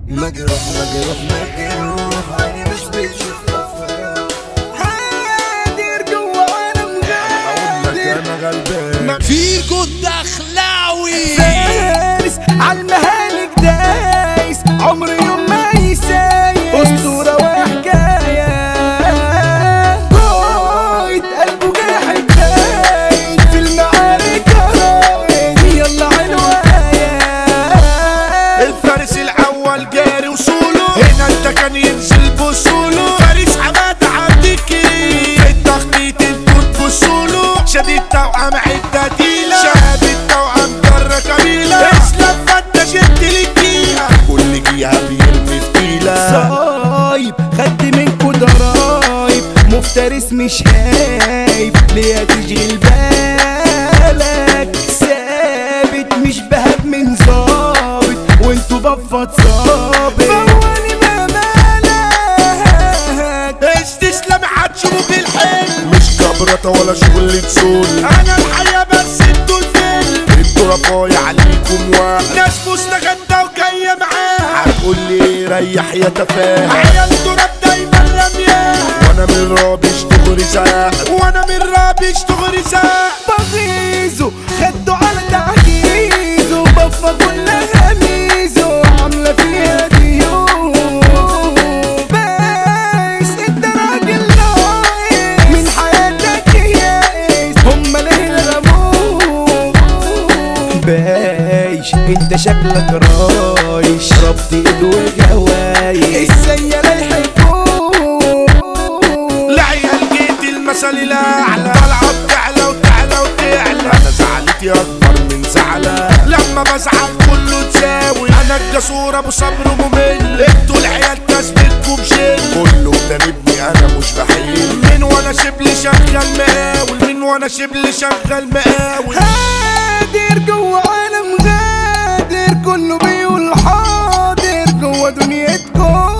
مجروح مجروح مجروح عيني مش بتشوف أفراح هادر جوا عالم غادر انا غلبان فيكو الدخلاوي فارس عالمهالك دايس عمر يوم ما يسايس اسطورة وحكاية قايد قلبه جاحد دايس في المعارك رايد يلا عنوايا الفارس الاول جاري وصوله هنا انت كان ينزل بصوله فارس حماد عبد الكريم في التخطيط انتوا تبصوله شديد توأم عدة تقيلة شهاب التوأم جرة كبيلة اسلام فانت شد الجيهة كل جيهة بيرمي في تقيلة صايب خدت منكو ضرايب مفترس مش هايب ليه تشغل بالك ثابت مش بهاب من ظابط وانتو بفت صابت فواني ما مالك استسلام هتشوف الحلم مش كبرة ولا شغل تزول انا الحياة بس انتوا الفيلم انتوا رفايع عليكم واحد ناس مستغدة وجاية معاها هتقول لي ريح يا تفاهة عيال تراب دايما رمياه وانا من رابش تغري زاق وانا من رابش تغري زاق بغيظه خدوا على تعجيزه بفة كلها ميزه عاملة فيها ديون بس انت راجل ناقص من حياتك يائس هما ليه رموك بايش انت شكلك رايش ربط ايد وجوايش السيالة يحبوك العيال جيت المثل الاعلى طالعه بتعلى وتعلى وتعلى انا زعلتي اكبر من زعلة لما بزعل كله تساوي انا الجسور ابو صبر ممل انتوا العيال تثبتكم شيل كله بتنبني انا مش بحيل من وانا شبل شغال مقاول من وانا شبل شغال مقاول هادر جوا عالم غادر كله بيقول حاضر جوا دنيتكم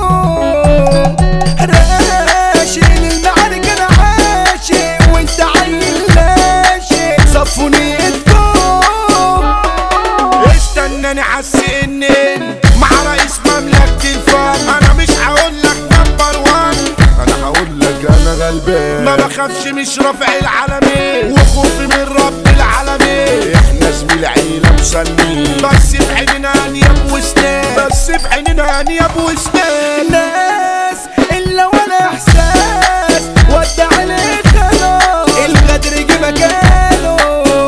راشق للمعارك انا عاشق وانت عيل لاشق صفوا نيتكم استناني عالسنين مع رئيس مملكة الفن انا مش هقول لك نمبر وان انا هقول لك انا غلبان ما بخافش مش رافع العالمين وخوفي من رب العالمين احنا زميل عيلة مسنين بس في عيننا انياب وسنان بس في عيننا انياب وسنان ناس الا ولا احساس ودع عليك خلاص الغدر جه مكانه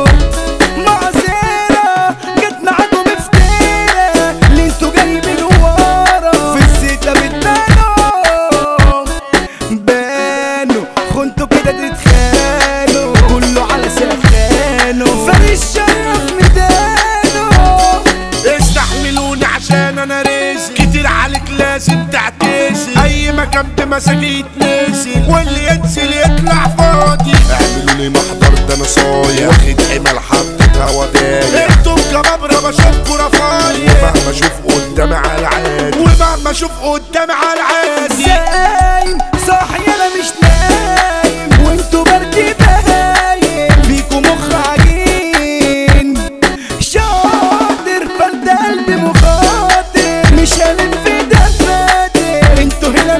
معذرة جت معاكم افترا اللي انتوا جايبين ورا في الزيتة بتبانوا بانوا خنتوا كده تتخانوا كله على سخانه فارس شرف ميدانه استحملوني عشان انا رزق كتير عليك لازم تعتزل اي مكان بمساجي يتنزل واللي ينزل يطلع فاضي اعملوا لي محضر ده انا صايع واخد حمل حطيتها ودايع انتم كبابرة بشوفكوا رفايع ومهما اشوف قدامي على العادي ومهما اشوف قدامي على العادي سايم صاحي انا مش نايم وانتوا برد بهايم فيكوا مخ عجين شاطر فرد قلبي مخاطر مش هلف دفاتر انتوا هنا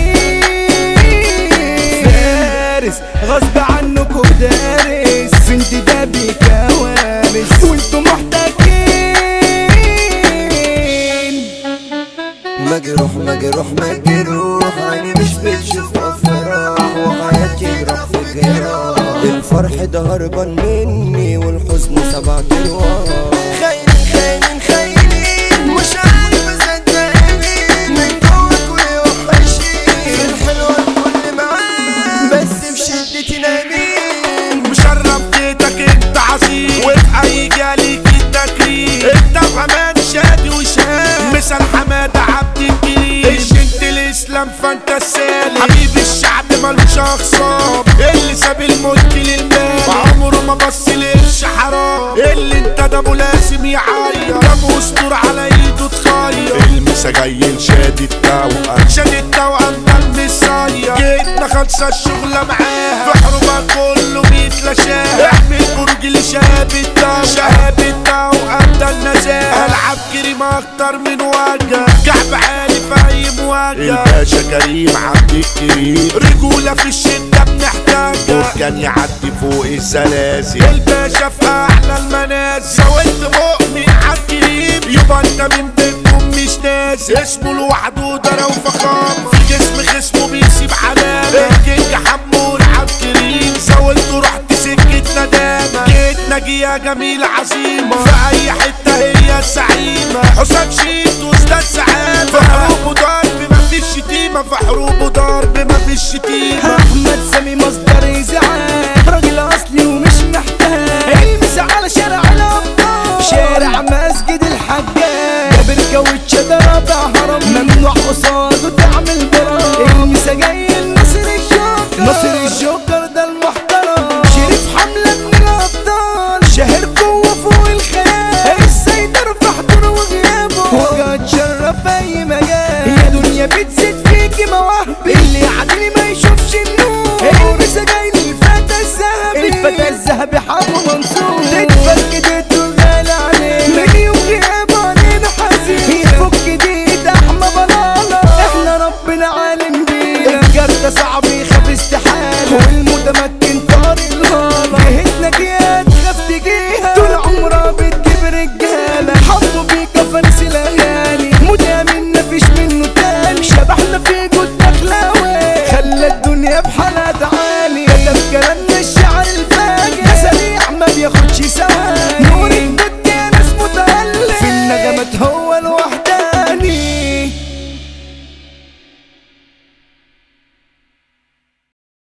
مساجين فارس غصب عنكوا دارس في انتدابي كوارث وانتوا محتاجين مجروح مجروح مجروح عيني مش بتشوف أفراح وحياتي جرح في جراح الفرح ده هربان مني والحزن سبع أرواح خاينين خاينين خاينين مش عارف صدقني من جواك وحشين الحلوة الكل معاك بس بشدتي نايمين مشرف بيتك انت عظيم وفي اي جالك التكريم انت بأمان شادي وشهاد مثل حمادة عبد الجليل انت الاسلام فانت السالم حبيب الشعب ملوش اخصام اللي ساب الملك للمال عمره ما بص لقرش حرام اللي انت ده لازم يعيط دمه اسطور على ايده تخير المسا جاي لشادي التوأم شادي التوأم ده المسايا جيتنا خلصة الشغلة معاها في حروبها كله بيت تلاشاه اعمل برج لشهاب الدو شهاب الدو ابدا النزاهة العب كريم اكتر من وجه كعب عالي في اي مواجهة الباشا كريم عبد الكريم رجولة في الشدة بنحتاجها كان يعدي فوق السلاسل الباشا في اعلى المنازل زودت مؤمن عالكريم يبقى انت من بينكم مش ناس اسمه لوحده درى وفخامة في جسم خصمه بيسيب علامة الكينج حمود عالكريم زودته رحت سكة ندامة جيت ناجية جميلة عظيمة في أي حتة هي الزعيمة حسام شيت وأستاذ سعادة في حروب وضرب مفيش شتيمة في حروب وضرب مفيش شتيمة احمد سامي مصدر ازعاج راجل اصلي ومش محتاج المس على شارع الابطال شارع مسجد الحجاج جابر كاوتش ده رابع هرم ممنوع قصاده تعمل برام المسا جاي النصر الجوكر نصر